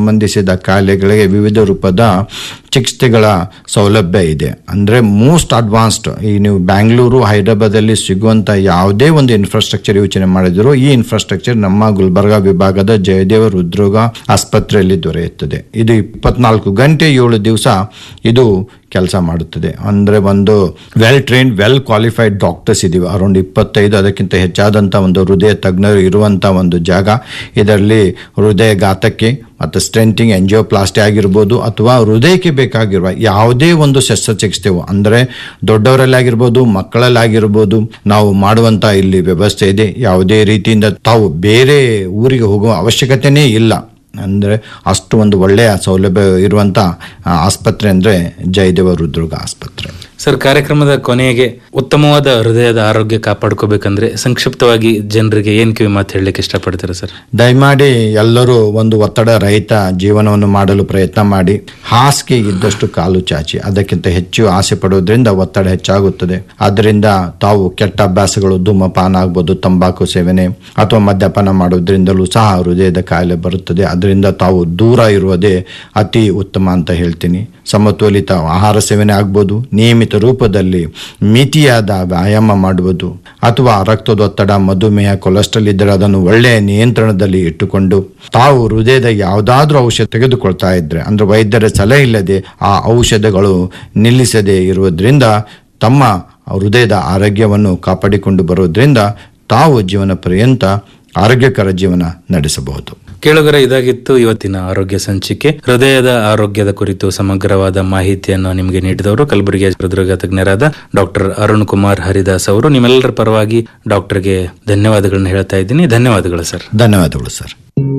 ಸಂಬಂಧಿಸಿದ ಕಾಯಿಲೆಗಳಿಗೆ ವಿವಿಧ ರೂಪದ ಚಿಕಿತ್ಸೆಗಳ ಸೌಲಭ್ಯ ಇದೆ ಅಂದ್ರೆ ಮೋಸ್ಟ್ ಅಡ್ವಾನ್ಸ್ಡ್ ಈ ನೀವು ಬ್ಯಾಂಗ್ಳೂರು ಹೈದರಾಬಾದಲ್ಲಿ ಸಿಗುವಂತ ಯಾವುದೇ ಒಂದು ಇನ್ಫ್ರಾಸ್ಟ್ರಕ್ಚರ್ ಯೋಚನೆ ಮಾಡಿದ್ರು ಈ ಇನ್ಫ್ರಾಸ್ಟ್ರಕ್ಚರ್ ನಮ್ಮ ಗುಲ್ಬರ್ಗಾ ವಿಭಾಗದ ಜಯದೇವ ಹೃದ್ರೋಗ ಆಸ್ಪತ್ರೆಯಲ್ಲಿ ದೊರೆಯುತ್ತದೆ ಇದು ಇಪ್ಪತ್ನಾಲ್ಕು ಗಂಟೆ ಏಳು ದಿವಸ ಇದು ಕೆಲಸ ಮಾಡುತ್ತದೆ ಅಂದ್ರೆ ಒಂದು well trained well qualified doctors ಇದೀವಿ ಅರೌಂಡ್ ಇಪ್ಪತ್ತೈದು ಅದಕ್ಕಿಂತ ಹೆಚ್ಚಾದಂಥ ಒಂದು ಹೃದಯ ತಜ್ಞರು ಇರುವಂಥ ಒಂದು ಜಾಗ ಇದರಲ್ಲಿ ಹೃದಯಘಾತಕ್ಕೆ ಮತ್ತು ಸ್ಟ್ರೆಂಟಿಂಗ್ ಎಂಜಿಯೋಪ್ಲಾಸ್ಟಿ ಆಗಿರ್ಬೋದು ಅಥವಾ ಹೃದಯಕ್ಕೆ ಬೇಕಾಗಿರುವ ಯಾವುದೇ ಒಂದು ಶಸ್ತ್ರಚಿಕಿತ್ಸೆ ಅಂದರೆ ದೊಡ್ಡವರಲ್ಲಾಗಿರ್ಬೋದು ಮಕ್ಕಳಲ್ಲಾಗಿರ್ಬೋದು ನಾವು ಮಾಡುವಂಥ ಇಲ್ಲಿ ವ್ಯವಸ್ಥೆ ಇದೆ ಯಾವುದೇ ರೀತಿಯಿಂದ ತಾವು ಬೇರೆ ಊರಿಗೆ ಹೋಗುವ ಅವಶ್ಯಕತೆನೇ ಇಲ್ಲ ಅಂದರೆ ಅಷ್ಟು ಒಂದು ಒಳ್ಳೆಯ ಸೌಲಭ್ಯ ಇರುವಂಥ ಆ, ಆಸ್ಪತ್ರೆ ಅಂದರೆ ಜಯದೇವ ಹೃದ್ರೋಗ ಆಸ್ಪತ್ರೆ ಸರ್ ಕಾರ್ಯಕ್ರಮದ ಕೊನೆಗೆ ಉತ್ತಮವಾದ ಹೃದಯದ ಆರೋಗ್ಯ ಕಾಪಾಡ್ಕೋಬೇಕಂದ್ರೆ ಸಂಕ್ಷಿಪ್ತವಾಗಿ ಜನರಿಗೆ ಏನ್ ಕಿವಿ ಮಾತು ಹೇಳಲಿಕ್ಕೆ ಇಷ್ಟಪಡ್ತೀರಾ ಸರ್ ದಯಮಾಡಿ ಎಲ್ಲರೂ ಒಂದು ಒತ್ತಡ ರಹಿತ ಜೀವನವನ್ನು ಮಾಡಲು ಪ್ರಯತ್ನ ಮಾಡಿ ಹಾಸಿಗೆ ಇದ್ದಷ್ಟು ಕಾಲು ಚಾಚಿ ಅದಕ್ಕಿಂತ ಹೆಚ್ಚು ಆಸೆ ಪಡೋದ್ರಿಂದ ಒತ್ತಡ ಹೆಚ್ಚಾಗುತ್ತದೆ ಆದ್ದರಿಂದ ತಾವು ಕೆಟ್ಟ ಅಭ್ಯಾಸಗಳು ಧೂಮಪಾನ ಆಗ್ಬೋದು ತಂಬಾಕು ಸೇವನೆ ಅಥವಾ ಮದ್ಯಪಾನ ಮಾಡೋದ್ರಿಂದಲೂ ಸಹ ಹೃದಯದ ಕಾಯಿಲೆ ಬರುತ್ತದೆ ಅದರಿಂದ ತಾವು ದೂರ ಇರುವುದೇ ಅತಿ ಉತ್ತಮ ಅಂತ ಹೇಳ್ತೀನಿ ಸಮತೋಲಿತ ಆಹಾರ ಸೇವನೆ ಆಗ್ಬೋದು ನಿಯಮಿತ ರೂಪದಲ್ಲಿ ಮಿತಿಯಾದ ವ್ಯಾಯಾಮ ಮಾಡುವುದು ಅಥವಾ ರಕ್ತದೊತ್ತಡ ಮಧುಮೇಹ ಕೊಲೆಸ್ಟ್ರಾಲ್ ಇದ್ದರೆ ಅದನ್ನು ಒಳ್ಳೆಯ ನಿಯಂತ್ರಣದಲ್ಲಿ ಇಟ್ಟುಕೊಂಡು ತಾವು ಹೃದಯದ ಯಾವುದಾದ್ರೂ ಔಷಧ ತೆಗೆದುಕೊಳ್ತಾ ಇದ್ರೆ ಅಂದ್ರೆ ವೈದ್ಯರ ಸಲಹೆ ಇಲ್ಲದೆ ಆ ಔಷಧಗಳು ನಿಲ್ಲಿಸದೆ ಇರುವುದರಿಂದ ತಮ್ಮ ಹೃದಯದ ಆರೋಗ್ಯವನ್ನು ಕಾಪಾಡಿಕೊಂಡು ಬರೋದ್ರಿಂದ ತಾವು ಜೀವನ ಪರ್ಯಂತ ಆರೋಗ್ಯಕರ ಜೀವನ ನಡೆಸಬಹುದು ಕೇಳುಗರ ಇದಾಗಿತ್ತು ಇವತ್ತಿನ ಆರೋಗ್ಯ ಸಂಚಿಕೆ ಹೃದಯದ ಆರೋಗ್ಯದ ಕುರಿತು ಸಮಗ್ರವಾದ ಮಾಹಿತಿಯನ್ನು ನಿಮಗೆ ನೀಡಿದವರು ಕಲಬುರಗಿಯ ಹೃದರೋಗ ತಜ್ಞರಾದ ಡಾಕ್ಟರ್ ಅರುಣ್ ಕುಮಾರ್ ಹರಿದಾಸ್ ಅವರು ನಿಮ್ಮೆಲ್ಲರ ಪರವಾಗಿ ಡಾಕ್ಟರ್ಗೆ ಧನ್ಯವಾದಗಳನ್ನ ಹೇಳ್ತಾ ಇದ್ದೀನಿ ಧನ್ಯವಾದಗಳು ಸರ್ ಧನ್ಯವಾದಗಳು ಸರ್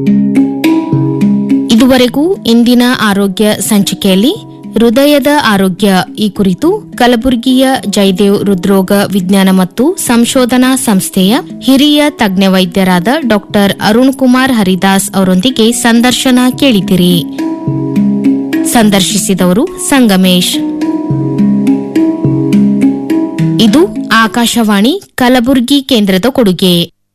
ಇದುವರೆಗೂ ಇಂದಿನ ಆರೋಗ್ಯ ಸಂಚಿಕೆಯಲ್ಲಿ ಹೃದಯದ ಆರೋಗ್ಯ ಈ ಕುರಿತು ಕಲಬುರಗಿಯ ಜಯದೇವ್ ಹೃದ್ರೋಗ ವಿಜ್ಞಾನ ಮತ್ತು ಸಂಶೋಧನಾ ಸಂಸ್ಥೆಯ ಹಿರಿಯ ತಜ್ಞ ವೈದ್ಯರಾದ ಡಾಕ್ಟರ್ ಅರುಣ್ ಕುಮಾರ್ ಹರಿದಾಸ್ ಅವರೊಂದಿಗೆ ಸಂದರ್ಶನ ಕೇಳಿದಿರಿ ಸಂದರ್ಶಿಸಿದವರು ಸಂಗಮೇಶ್ ಇದು ಆಕಾಶವಾಣಿ ಕಲಬುರಗಿ ಕೇಂದ್ರದ ಕೊಡುಗೆ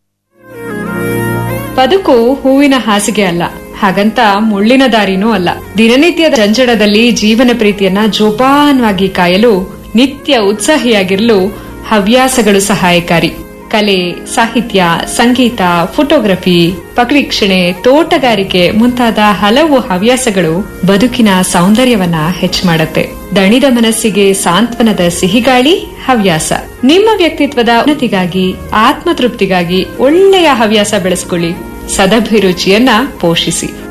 ಬದುಕು ಹೂವಿನ ಹಾಸಿಗೆ ಅಲ್ಲ ಹಾಗಂತ ಮುಳ್ಳಿನ ದಾರಿನೂ ಅಲ್ಲ ದಿನನಿತ್ಯದ ಜಂಜಡದಲ್ಲಿ ಜೀವನ ಪ್ರೀತಿಯನ್ನ ಜೋಪಾನವಾಗಿ ಕಾಯಲು ನಿತ್ಯ ಉತ್ಸಾಹಿಯಾಗಿರಲು ಹವ್ಯಾಸಗಳು ಸಹಾಯಕಾರಿ ಕಲೆ ಸಾಹಿತ್ಯ ಸಂಗೀತ ಫೋಟೋಗ್ರಫಿ ಪಕ್ಷಿಕ್ಷಣೆ ತೋಟಗಾರಿಕೆ ಮುಂತಾದ ಹಲವು ಹವ್ಯಾಸಗಳು ಬದುಕಿನ ಸೌಂದರ್ಯವನ್ನ ಹೆಚ್ಚು ಮಾಡುತ್ತೆ ದಣಿದ ಮನಸ್ಸಿಗೆ ಸಾಂತ್ವನದ ಸಿಹಿಗಾಳಿ ಹವ್ಯಾಸ ನಿಮ್ಮ ವ್ಯಕ್ತಿತ್ವದ ಉನ್ನತಿಗಾಗಿ ಆತ್ಮತೃಪ್ತಿಗಾಗಿ ಒಳ್ಳೆಯ ಹವ್ಯಾಸ ಬೆಳೆಸಿಕೊಳ್ಳಿ ಸದಭಿರುಚಿಯನ್ನ ಪೋಷಿಸಿ